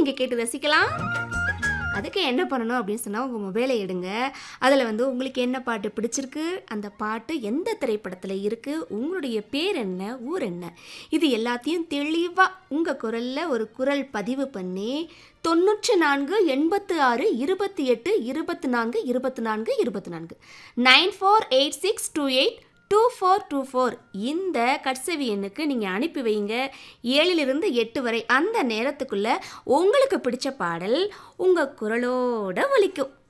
நீங்கள் கேட்டு ரசிக்கலாம் அதுக்கு என்ன பண்ணணும் அப்படின்னு சொன்னால் உங்கள் மொபைலை எடுங்க அதில் வந்து உங்களுக்கு என்ன பாட்டு பிடிச்சிருக்கு அந்த பாட்டு எந்த திரைப்படத்தில் இருக்குது உங்களுடைய பேர் என்ன ஊர் என்ன இது எல்லாத்தையும் தெளிவாக உங்கள் குரலில் ஒரு குரல் பதிவு பண்ணி தொண்ணூற்றி நான்கு எண்பத்து ஆறு இருபத்தி எட்டு இருபத்தி நான்கு இருபத்தி நான்கு இருபத்தி நான்கு nine four eight six two eight two four two four இந்த கட்சவி எண்ணுக்கு நீங்கள் அனுப்பி வைங்க ஏழிலிருந்து எட்டு வரை அந்த நேரத்துக்குள்ளே உங்களுக்கு பிடிச்ச பாடல் உங்கள் குரலோட ஒலிக்கும்